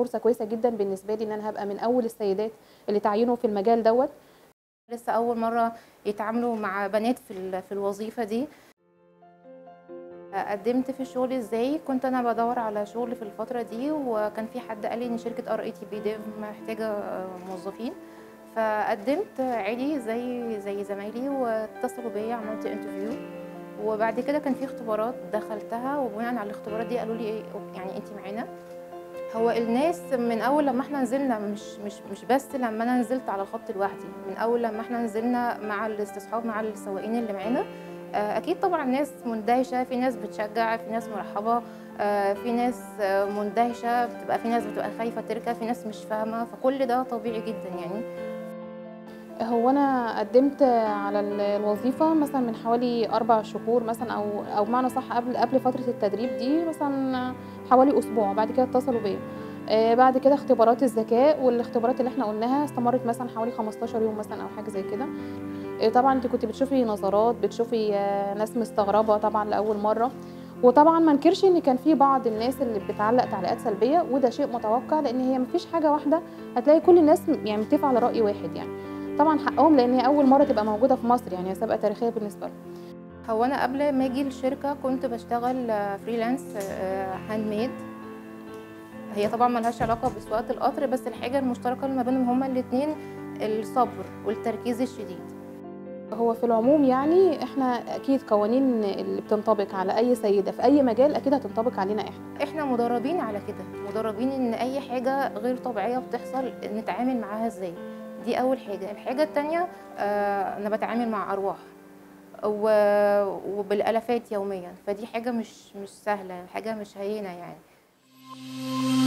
فرصه كويسه جدا بالنسبه لي ان انا هبقى من اول السيدات اللي تعينوا في المجال دوت لسه اول مره يتعاملوا مع بنات في ال- في الوظيفه دي قدمت في الشغل ازاي كنت انا بدور على شغل في الفتره دي وكان في حد قال لي ان شركه ار اي تي بي ديف محتاجه آه، موظفين فقدمت عادي زي زي زمايلي واتصلوا بيا عملت انترفيو وبعد كده كان في اختبارات دخلتها وبناء على الاختبارات دي قالوا لي ايه يعني انت معانا هو الناس من اول لما احنا نزلنا مش مش مش بس لما انا نزلت على الخط لوحدي من اول لما احنا نزلنا مع الاستصحاب مع السواقين اللي معانا آه، اكيد طبعا ناس مندهشه في ناس بتشجع في ناس مرحبه آه، في ناس آه، مندهشه بتبقى في ناس بتبقى خايفه تركب في ناس مش فاهمه فكل ده طبيعي جدا يعني هو انا قدمت على ال- الوظيفه مثلا من حوالي اربع شهور مثلا او او بمعنى صح قبل قبل فتره التدريب دي مثلا حوالي اسبوع بعد كده اتصلوا بيا آه، بعد كده اختبارات الذكاء والاختبارات اللي احنا قلناها استمرت مثلا حوالي 15 يوم مثلا او حاجه زي كده آه، طبعا انت كنت بتشوفي نظرات بتشوفي آه، ناس مستغربه طبعا لاول مره وطبعا ما انكرش ان كان في بعض الناس اللي بتعلق تعليقات سلبيه وده شيء متوقع لان هي مفيش حاجه واحده هتلاقي كل الناس يعني متفقه على راي واحد يعني طبعا حقهم لان هي اول مره تبقى موجوده في مصر يعني هي سابقه تاريخيه بالنسبه لهم هو انا قبل ما اجي الشركه كنت بشتغل فريلانس هاند ميد هي طبعا ملهاش علاقه بسواقه القطر بس الحاجه المشتركه اللي ما بينهم هما الاثنين الصبر والتركيز الشديد هو في العموم يعني احنا اكيد قوانين اللي بتنطبق على اي سيده في اي مجال اكيد هتنطبق علينا احنا احنا مدربين على كده مدربين ان اي حاجه غير طبيعيه بتحصل نتعامل معاها ازاي دي اول حاجه الحاجه التانية آه انا بتعامل مع ارواح و- وبالالافات يوميا فدي حاجه مش مش سهله حاجه مش هينه يعني